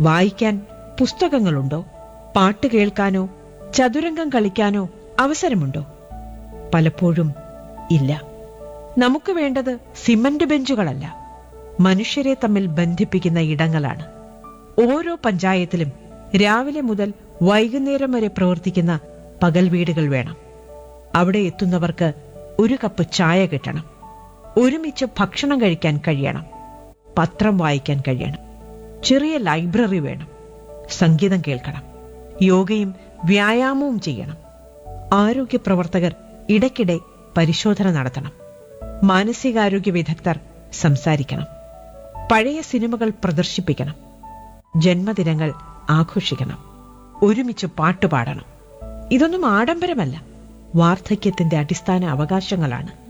വായിക്കാൻ പുസ്തകങ്ങളുണ്ടോ പാട്ട് കേൾക്കാനോ ചതുരംഗം കളിക്കാനോ അവസരമുണ്ടോ പലപ്പോഴും ഇല്ല നമുക്ക് വേണ്ടത് സിമന്റ് ബെഞ്ചുകളല്ല മനുഷ്യരെ തമ്മിൽ ബന്ധിപ്പിക്കുന്ന ഇടങ്ങളാണ് ഓരോ പഞ്ചായത്തിലും രാവിലെ മുതൽ വൈകുന്നേരം വരെ പ്രവർത്തിക്കുന്ന പകൽ വീടുകൾ വേണം അവിടെ എത്തുന്നവർക്ക് ഒരു കപ്പ് ചായ കിട്ടണം ഒരുമിച്ച് ഭക്ഷണം കഴിക്കാൻ കഴിയണം പത്രം വായിക്കാൻ കഴിയണം ചെറിയ ലൈബ്രറി വേണം സംഗീതം കേൾക്കണം യോഗയും വ്യായാമവും ചെയ്യണം ആരോഗ്യ പ്രവർത്തകർ ഇടയ്ക്കിടെ പരിശോധന നടത്തണം മാനസികാരോഗ്യ വിദഗ്ധർ സംസാരിക്കണം പഴയ സിനിമകൾ പ്രദർശിപ്പിക്കണം ജന്മദിനങ്ങൾ ആഘോഷിക്കണം ഒരുമിച്ച് പാട്ടുപാടണം ഇതൊന്നും ആഡംബരമല്ല വാർദ്ധക്യത്തിന്റെ അടിസ്ഥാന അവകാശങ്ങളാണ്